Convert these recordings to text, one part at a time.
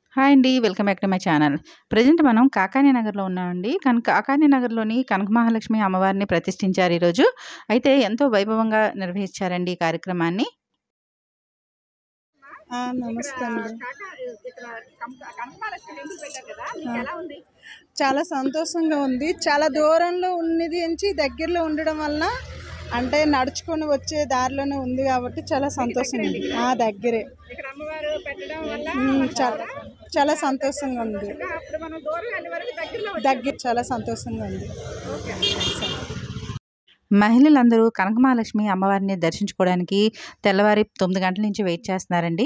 Hi అండి. Welcome back to my channel. Present మనం కాకాని నగర్‌లో ఉన్నామండి. కన్ కాకాని నగర్‌లోని కనక మహాలక్ష్మి అమ్మవారిని ప్రతిష్ఠించారు ఈరోజు. అయితే ఎంతో వైభవంగా నిర్వహించారండి ఈ కార్యక్రమాన్ని. ఆ! నమస్తే అండి. ఆ! చాలా సంతోషంగా ఉంది. చాలా దూరంలో ఉన్నది నుంచి దగ్గరలో ఉండడం వలన అంటే నడుచుకొని వచ్చే దారిలోనే ఉంది కాబట్టి చాలా సంతోషంగా ఉంది. ఆ! దగ్గరే. హ్మ్. చాలా చాలా సంతోషంగా ఉంది. దగ్గర చాలా సంతోషంగా ఉంది. మహిళలందరూ కనక మహాలక్ష్మి అమ్మవారిని దర్శించుకోవడానికి తెల్లవారి 9 గంటల నుంచి వెయిట్ చేస్తున్నారండి.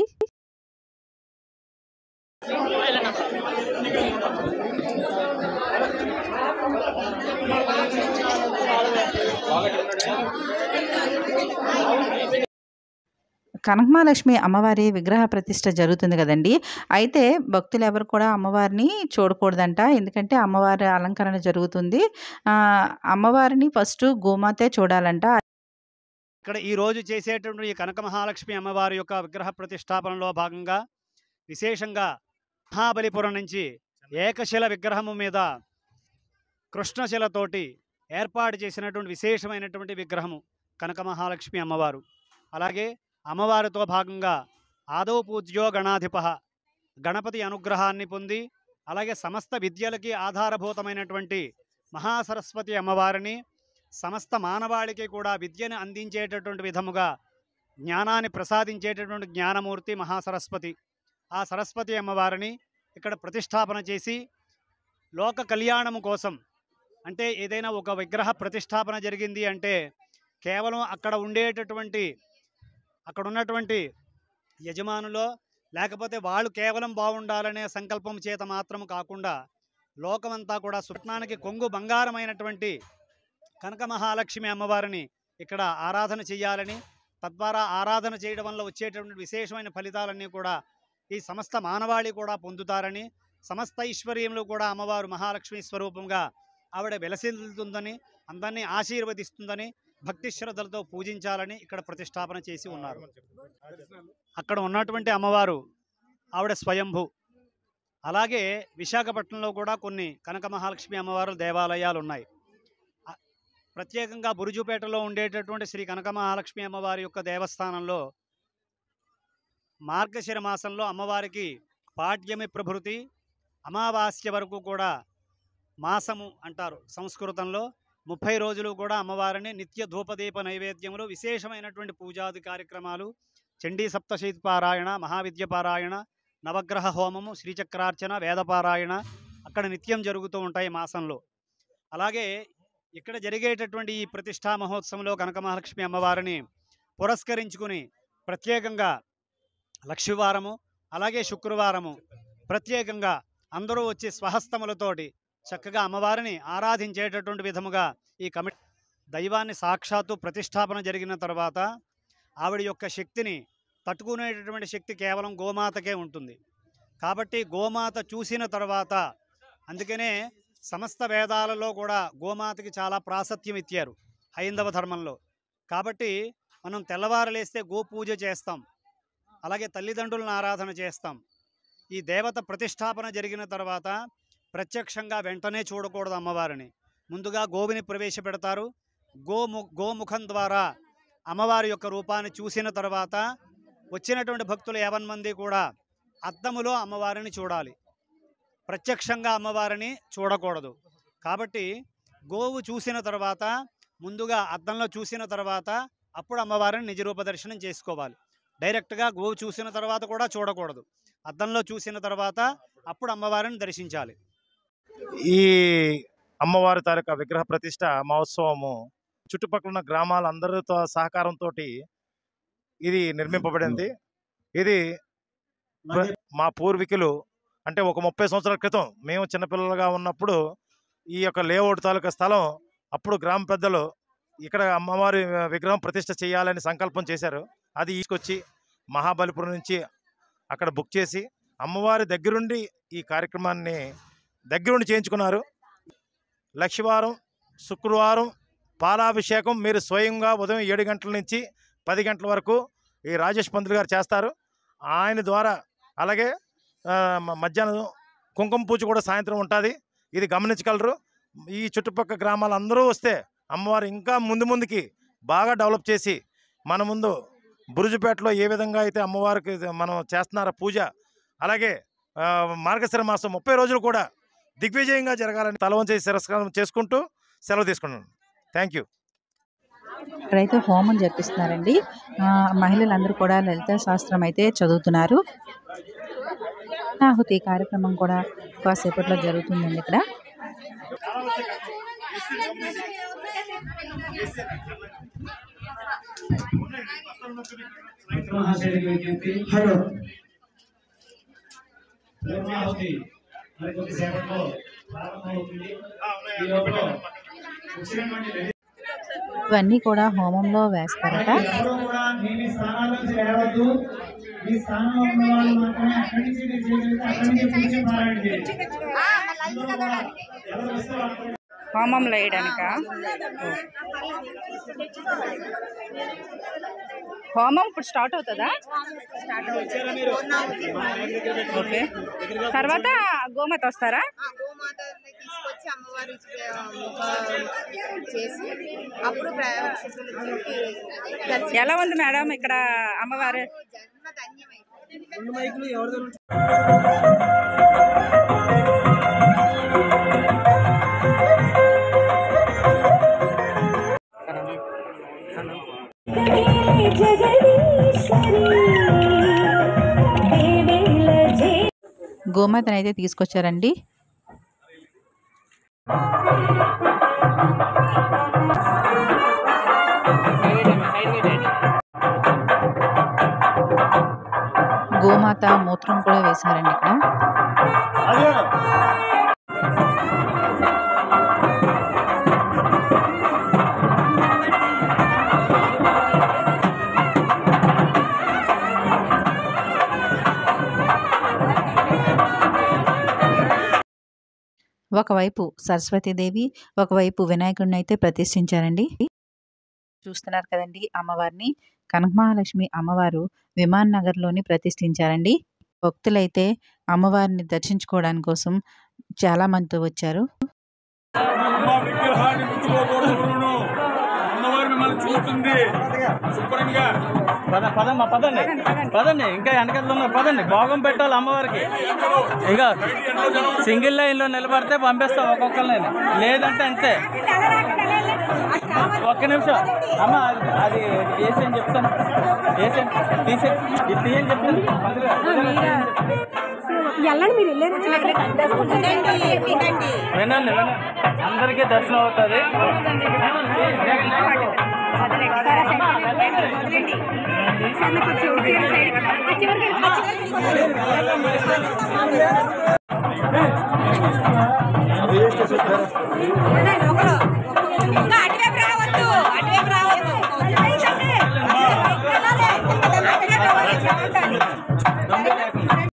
కనకమహాలక్ష్మి అమ్మవారి విగ్రహ ప్రతిష్ఠ జరుగుతుంది కదండీ! అయితే భక్తులెవరు కూడా అమ్మవారిని చూడకూడదంట. ఎందుకంటే అమ్మవారి అలంకరణ జరుగుతుంది. ఆహ్, అమ్మవారిని ఫస్టు గోమాతే చూడాలంట. ఇక్కడ ఈరోజు చేసేటువంటి ఈ కనక మహాలక్ష్మి అమ్మవారి యొక్క విగ్రహ ప్రతిష్టాపనలో భాగంగా విశేషంగా మహాబలిపురం నుంచి ఏకశిల విగ్రహము మీద కృష్ణశిలతోటి ఏర్పాటు చేసినటువంటి విశేషమైనటువంటి విగ్రహము కనక మహాలక్ష్మి అమ్మవారు అలాగే అమ్మవారితో భాగంగా ఆదౌ పూజ్యో గణాధిప గణపతి అనుగ్రహాన్ని పొంది అలాగే సమస్త విద్యలకి ఆధారభూతమైనటువంటి మహాసరస్వతి అమ్మవారిని సమస్త మానవాళికి కూడా విద్యను అందించేటటువంటి విధముగా జ్ఞానాన్ని ప్రసాదించేటటువంటి జ్ఞానమూర్తి మహాసరస్వతి ఆ సరస్వతి అమ్మవారిని ఇక్కడ ప్రతిష్టాపన చేసి లోక కళ్యాణము కోసం అంటే ఏదైనా ఒక విగ్రహ ప్రతిష్టాపన జరిగింది అంటే కేవలం అక్కడ ఉండేటటువంటి అక్కడ ఉన్నటువంటి యజమానులో లేకపోతే వాళ్ళు కేవలం బాగుండాలనే సంకల్పం చేత మాత్రం కాకుండా లోకమంతా కూడా స్వప్నానికి కొంగు బంగారమైనటువంటి కనక మహాలక్ష్మి అమ్మవారిని ఇక్కడ ఆరాధన చేయాలని తద్వారా ఆరాధన చేయడం వల్ల వచ్చేటటువంటి విశేషమైన ఫలితాలన్నీ కూడా ఈ సమస్త మానవాళి కూడా పొందుతారని సమస్త ఐశ్వర్యంలో కూడా అమ్మవారు మహాలక్ష్మి స్వరూపంగా ఆవిడ వెలసిల్లుతుందని అందరినీ ఆశీర్వదిస్తుందని భక్తి శ్రద్ధలతో పూజించాలని ఇక్కడ ప్రతిష్టాపన చేసి ఉన్నారు అక్కడ ఉన్నటువంటి అమ్మవారు ఆవిడ స్వయంభు అలాగే విశాఖపట్నంలో కూడా కొన్ని కనక మహాలక్ష్మి అమ్మవారు దేవాలయాలు ఉన్నాయి ఆ- ప్రత్యేకంగా బురుజుపేటలో ఉండేటటువంటి శ్రీ కనక మహాలక్ష్మి అమ్మవారి యొక్క దేవస్థానంలో మార్గశిర మాసంలో అమ్మవారికి పాడ్యమి ప్రభృతి అమావాస్య వరకు కూడా మాసము అంటారు సంస్కృతంలో ముప్పై రోజులు కూడా అమ్మవారిని నిత్య ధూపదీప నైవేద్యములు విశేషమైనటువంటి పూజాది కార్యక్రమాలు చండీ సప్తశీతి పారాయణ మహావిద్య పారాయణ నవగ్రహ హోమము శ్రీచక్రార్చన వేదపారాయణ అక్కడ నిత్యం జరుగుతూ ఉంటాయి మాసంలో అలాగే ఇక్కడ జరిగేటటువంటి ఈ ప్రతిష్టా మహోత్సవంలో కనక మహాలక్ష్మి అమ్మవారిని పురస్కరించుకుని ప్రత్యేకంగా లక్ష్మీవారము అలాగే శుక్రవారము ప్రత్యేకంగా అందరూ వచ్చి స్వహస్తములతోటి చక్కగా అమ్మవారిని ఆరాధించేటటువంటి విధముగా ఈ కమిటీ దైవాన్ని సాక్షాత్తు ప్రతిష్టాపన జరిగిన తర్వాత ఆవిడ యొక్క శక్తిని తట్టుకునేటటువంటి శక్తి కేవలం గోమాతకే ఉంటుంది కాబట్టి గోమాత చూసిన తర్వాత అందుకనే సమస్త వేదాలలో కూడా గోమాతకి చాలా ప్రాశస్త్యం ఇచ్చారు హైందవ ధర్మంలో కాబట్టి మనం తెల్లవారలేస్తే గోపూజ చేస్తాం అలాగే తల్లిదండ్రులను ఆరాధన చేస్తాం ఈ దేవత ప్రతిష్టాపన జరిగిన తర్వాత ప్రత్యక్షంగా వెంటనే చూడకూడదు అమ్మవారిని ముందుగా గోవిని ప్రవేశపెడతారు గోము గోముఖం ద్వారా అమ్మవారి యొక్క రూపాన్ని చూసిన తర్వాత వచ్చినటువంటి భక్తులు యావన్ మంది కూడా అద్దములో అమ్మవారిని చూడాలి ప్రత్యక్షంగా అమ్మవారిని చూడకూడదు కాబట్టి గోవు చూసిన తర్వాత ముందుగా అద్దంలో చూసిన తర్వాత అప్పుడు అమ్మవారిని నిజరూప దర్శనం చేసుకోవాలి డైరెక్ట్గా గోవు చూసిన తర్వాత కూడా చూడకూడదు అద్దంలో చూసిన తర్వాత అప్పుడు అమ్మవారిని దర్శించాలి ఈ అమ్మవారి తాలూకా విగ్రహ ప్రతిష్ట మహోత్సవము చుట్టుపక్కల ఉన్న గ్రామాలందరితో సహకారంతో ఇది నిర్మింపబడింది ఇది ప్ర- మా పూర్వీకులు అంటే ఒక ముప్పై సంవత్సరాల క్రితం మేము చిన్నపిల్లలుగా ఉన్నప్పుడు ఈ యొక్క లేఅవుట్ తాలూకా స్థలం అప్పుడు గ్రామ పెద్దలు ఇక్కడ అమ్మవారి విగ్రహం ప్రతిష్ట చేయాలని సంకల్పం చేశారు అది తీసుకొచ్చి మహాబలిపురం నుంచి అక్కడ బుక్ చేసి అమ్మవారి దగ్గరుండి ఈ కార్యక్రమాన్ని దగ్గరుండి చేయించుకున్నారు లక్షవారం శుక్రవారం పాలాభిషేకం మీరు స్వయంగా ఉదయం ఏడు గంటల నుంచి పది గంటల వరకు ఈ రాజేష్ పంతులు గారు చేస్తారు ఆయన ద్వారా అలాగే ఆ, మ- మధ్యాహ్నం కుంకుమ పూజ కూడా సాయంత్రం ఉంటుంది ఇది గమనించగలరు ఈ చుట్టుపక్కల గ్రామాలు అందరూ వస్తే అమ్మవారు ఇంకా ముందు ముందుకి బాగా డెవలప్ చేసి మన ముందు బురుజుపేటలో ఏ విధంగా అయితే అమ్మవారికి మనం చేస్తున్నారో పూజ అలాగే ఆ, మార్గశిర మాసం ముప్పై రోజులు కూడా దిగ్విజయంగా జరగాలని తలవంచి శిరస్కారం చేసుకుంటూ సెలవు తీసుకున్నాను థ్యాంక్ యూ ఇక్కడైతే హోమం జరిపిస్తున్నారండి ఆ, మహిళలందరూ కూడా లలిత శాస్త్రం అయితే చదువుతున్నారు ఆహుతి కార్యక్రమం కూడా కాసేపట్లో జరుగుతుందండి ఇక్కడ మహాశయుడికి విజ్ఞప్తి హలో బ్రహ్మాహుతి మరి కొద్దిసేపట్లో ప్రారంభమవుతుంది ఈ లోపల వచ్చినటువంటి రెడీ ఇవన్నీ కూడా హోమంలో వేస్తారట ఎవరు కూడా మీ మీ స్థానాల నుంచి లేవద్దు మీ స్థానంలో ఉన్న వాళ్ళు మాత్రమే అక్కడి నుంచి మీరు చేయగలిగితే అక్కడి నుంచి కూర్చొని పారాయణ చేయండి ఎవరు వస్తే వాళ్ళు హోమంలో వేయడానిక హోమం ఇప్పుడు స్టార్ట్ అవుతుందా ఓకే తర్వాత గోమతి వస్తారా ఆ గోమాతని తీసుకొచ్చి అమ్మవారి చేసి అప్పుడు ప్రేక్షకులకి దర్శనం ఎలా ఉంది మేడం ఇక్కడ అమ్మవారు జన్మ ధన్యమైంది గోమాతను అయితే తీసుకొచ్చారండి గోమాత మూత్రం కూడా వేశారండి ఇక్కడ ఒకవైపు సరస్వతీదేవి ఒకవైపు వినాయకుడిని అయితే ప్రతిష్ఠించారండి చూస్తున్నారు కదండి అమ్మవారిని కనకమహాలక్ష్మి అమ్మవారు విమాన్ నగర్లోని ప్రతిష్ఠించారండి భక్తులైతే అమ్మవారిని దర్శించుకోవడానికి కోసం చాలా మంది వచ్చారు అమ్మ విగ్రహాన్ని ముట్టుకోకూడదు అమ్మవారు మిమ్మల్ని చూస్తుంది శుభ్రంగా పద పదమ్మా పదండి పదండి ఇంకా వెనకాల ఉన్నారు పదండి భోగం పెట్టాలి అమ్మవారికి ఇక సింగిల్ లైన్ లో నిలబడితే పంపిస్తాం ఒక్కొక్కరిని లేదంటే అంతే ఒక్క నిమిషం అమ్మ అది- అది వేసేయని చెప్తాను వేసేయండి తీసే ఇది తీయని చెప్తాను వినండి వినండి అందరికీ దర్శనం అవుతుంది చివరికి